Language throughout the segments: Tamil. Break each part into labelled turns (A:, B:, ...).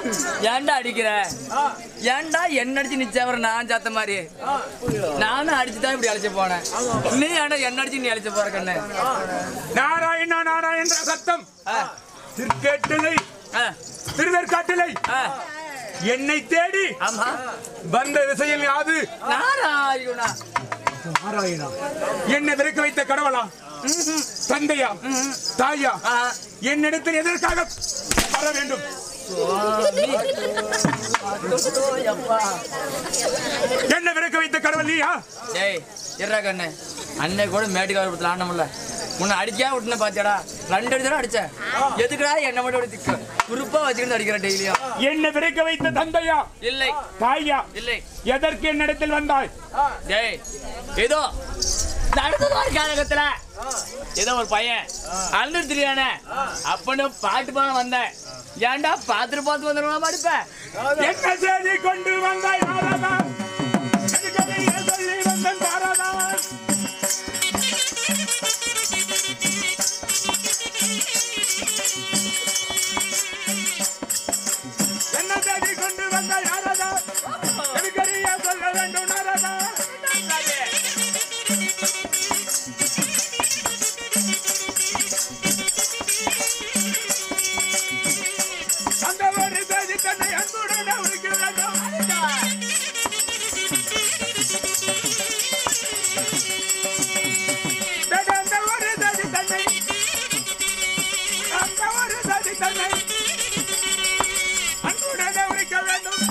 A: ஏன்டா அடிக்கிற ஏன்டா என்ன அடிச்சு நிச்சயம் நான் சாத்த மாதிரி நானும் அடிச்சு தான் இப்படி அழைச்சு போனேன் நீ ஏன்டா என்ன அடிச்சு நீ அழைச்சு போற கண்ணு
B: நாராயணா நாராயண சத்தம்
A: ஆ,
B: திருக்கேட்டலை
A: ஆ,
B: திருவேற்காட்டலை
A: ஆ.
B: என்னை தேடி
A: ஆமா
B: வந்த திசையில் யாது
A: நாராயணா
B: நாராயணா என்னை விறக்க வைத்த கடவுளா தந்தையா தாயா
A: ஆ,
B: என்னிடத்தில் எதற்காக வர வேண்டும்
A: எப்பா.
B: என்ன விறக்க வைத்த கடவுள் நீயா
A: டேய் இருடா கண்ணு அன்னை கூட மேட்டுக்கார படத்துல ஆடணும்ல உன்னை அடிக்கா விட்டுன பாத்தியாடா ரெண்டு அடிச்சா அடிச்சேன் எதுக்குடா என்ன மட்டும் அப்படி திக்கு குறுப்பா வச்சுக்கிட்டு அடிக்கிறேன் டெய்லியும்
B: என்னை விறக்க வைத்த தந்தையா
A: இல்லை
B: தாயா
A: இல்லை
B: எதற்கு என்னிடத்தில் வந்தாய்
A: டேய் ஏதோ நடந்த மாதிரி காலகத்துல ஏதோ ஒரு பையன் அழுது தெரியானே அப்பன்னு பாட்டு பாட வந்தேன் ஏன்டா பாத்துட்டு பார்த்து வந்துடுவா படிப்பேன்
B: என்ன செய்தி கொண்டு வந்தாய் நாரதா எதுக்கு நீ சொல்லி வந்தன் தாரதா என்ன செய்தி கொண்டு வந்தாய் நாரதா எதுக்கு நீ சொல்ல வேண்டும் நாரதா அந்த ஒரு செய்தி தன்னை அன்புடன் அவருக்கு வேண்டும் அந்த ஒரு செய்தி தன்னை அந்த ஒரு செய்தி தன்னை அன்புடன் அவருக்கு வேண்டும்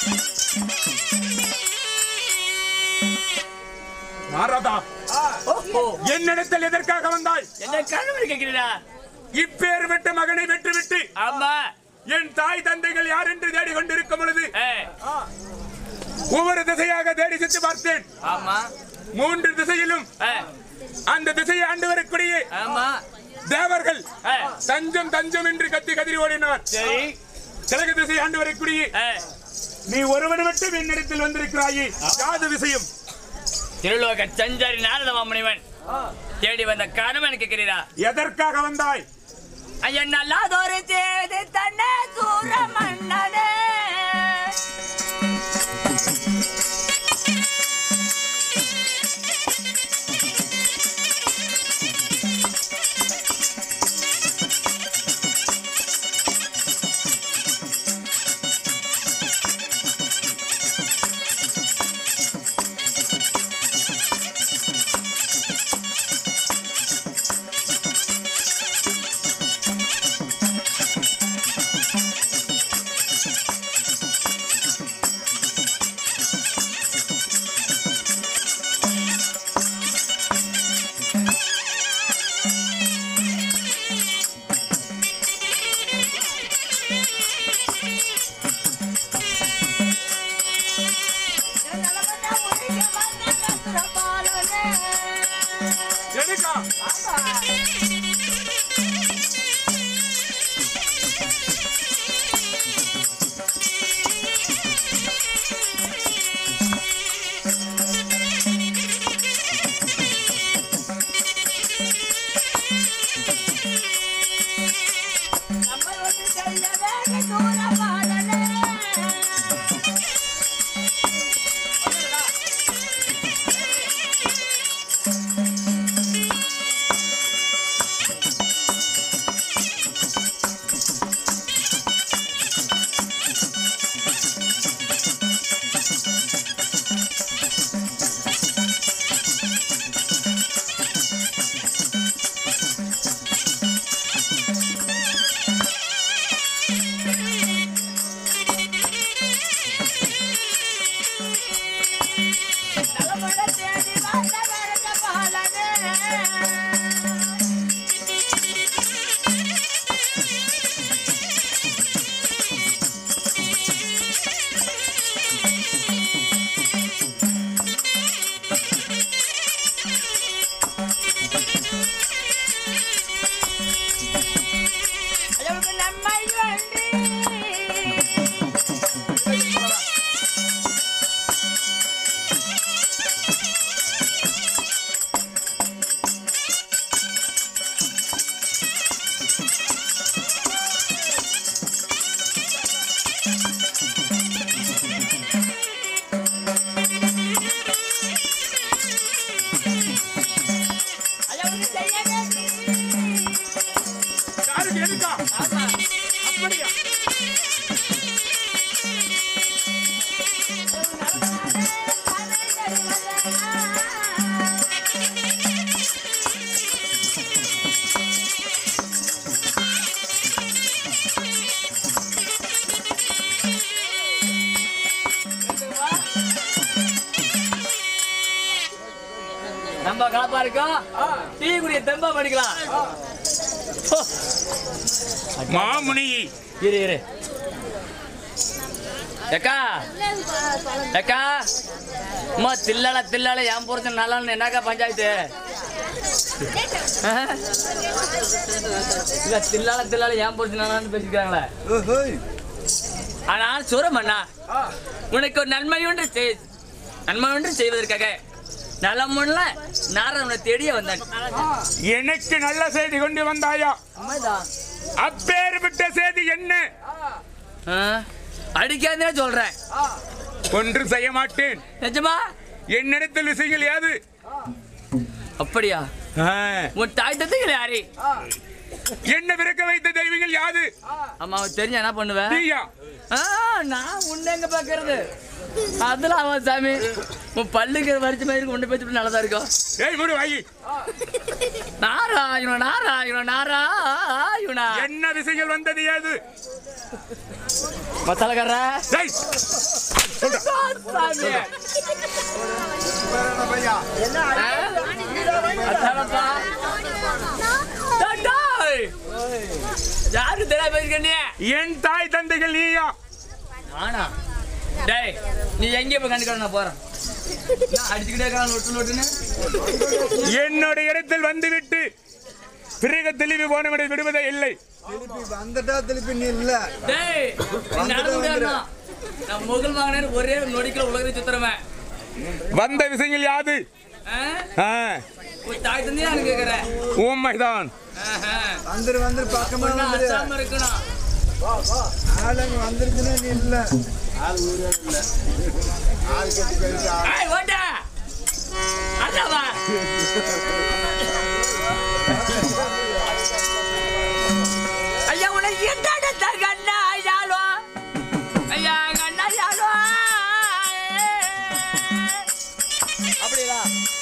B: நாரதா
A: ஓஹோ
B: என்னிடத்தில் எதற்காக வந்தாய்
A: என்ன கண்ணு கேட்கிறீடா
B: இப்பேர் விட்டு மகனை விட்டுவிட்டு
A: ஆமா
B: என் தாய் தந்தைகள் யார் என்று தேடிக் கொண்டிருக்கும் பொழுது
A: ஏய்,
B: ஒவ்வொரு திசையாக தேடி சுற்றி பார்த்தேன்
A: ஆமா
B: மூன்று திசையிலும்
A: ஏய்,
B: அந்த திசையை ஆண்டு வரக்கூடிய
A: ஆமா
B: தேவர்கள்
A: ஏய்,
B: தஞ்சம் தஞ்சம் என்று கத்தி கதறி ஓடினார்
A: சரி
B: கிழக்கு திசை ஆண்டு வரக்கூடிய
A: ஏய்,
B: நீ ஒருவன் மட்டும் என்னிடத்தில் வந்திருக்கிறாயே யாது விஷயம்
A: திருலோக சஞ்சாரி நாரத மாமுனிவன் தேடி வந்த காரணம் எனக்கு கேட்கிறீரா
B: எதற்காக வந்தாய்
A: ஐயன் நல்லாதொரு செய்தி தன்னை சூர மன்னனே ரொம்ப கலப்பா இருக்கும் டீ குடிய தெம்பா படிக்கலாம் ஹோ.
B: மாமுனி
A: இரு இரு ஏக்கா ஏக்கா அம்மா தில்லால தில்லால என் பொறுத்த நல்லான்னு என்னக்கா பஞ்சாயத்து ஆ? இல்ல தில்லால தில்லால என் பொறுத்த நல்லான்னு பேசிக்கிறாங்களே ஆனால் சுரமண்ணா உனக்கு ஒரு நன்மை ஒன்று செய் நன்மை ஒன்று செய்வதற்காக நலமுள்ள நாரன் உன்னை தேடிய வந்தான்
B: எனக்கு நல்ல செய்தி கொண்டு வந்தாயா அப்பேற்பட்ட செய்தி என்ன
A: ஆ? அடிக்காதே சொல்றேன்
B: ஒன்று செய்ய மாட்டேன்
A: நிஜமா
B: என்னிடத்தில் விஷயங்கள் யாது
A: அப்படியா
B: ஆ,
A: உன் தாய் தந்தைகள் யாரு
B: என்ன பிறக்க வைத்த தெய்வங்கள் யாது
A: அம்மா அவன் தெரிஞ்ச என்ன பண்ணுவேன்
B: நீயா
A: ஆ, நான் உன்னை எங்க பாக்குறது அதுல அவன் சாமி உன் பல்லுக்கு வரிச்ச மாதிரி உன்னை பேச்சு நல்லதா இருக்கும்
B: ஏய் முடி வாங்கி
A: நாராயண நாராயண நாராயணா
B: என்ன விஷயங்கள் வந்தது யாது
A: மசாலக்கார
B: ஏய், சொல்றா.
A: சாமி ஆ? அதானப்பா. டேய், டேய். யாருக்கு தெரியாம இருக்க நீ
B: என் தாய் தந்தைகள் நீயா
A: ஆனா டேய் நீ எங்கே போய் கண்டுக்க நான் போறேன் நான் அடிச்சுக்கிட்டே இருக்கான் லொட்டு லொட்டுன்னு
B: என்னுடைய இடத்தில் வந்துவிட்டு பிறகு தெளிவு போனவனை விடுவதே இல்லை
C: திருப்பி வந்துட்டா திருப்பி நீ இல்ல
A: டேய் நீ நடந்து முடியாதுண்ணா. நான் முகல் வாங்கினேன் ஒரே நொடிக்கல உலகத்தை சுத்துறவன்
B: வந்த விஷயங்கள் யாது
A: ஆ?
B: ஆ,
A: உன் தாய் தந்தையா எனக்கு கேக்குறேன்
B: உண்மைதான்
A: ஆஹா.
C: வந்துரு வந்துரு பக்கமா
A: ஒண்ணு
C: வந்துரு
A: அசாம இருக்கணும்
C: ஆளுங்க வந்துருச்சுன்னா நீ இல்ல
A: ஏய், ஓட்டா. அண்ணாவா. ஐயா உன்னை என்னடா கண்ணா ஐயாலோ ஐயா கண்ணா ஐயாலோ அப்படியா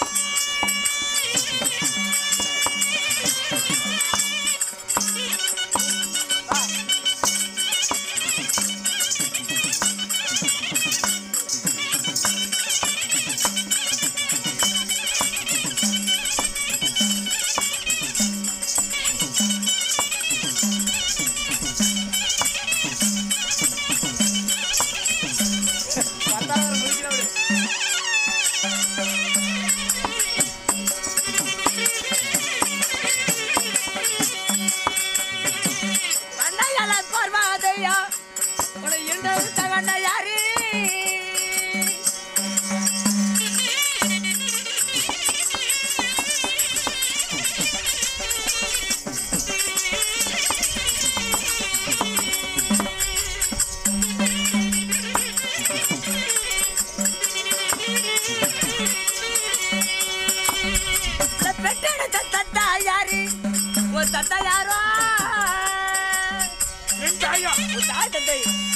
A: கண்ணையால பார்வாதையா உன்னை என்ன தகண்ட யாரு பெற்றெடுத்த தத்தா யாரு உன் தத்தா யாரோ
B: என் தாயா
A: உன் தாய் தந்தை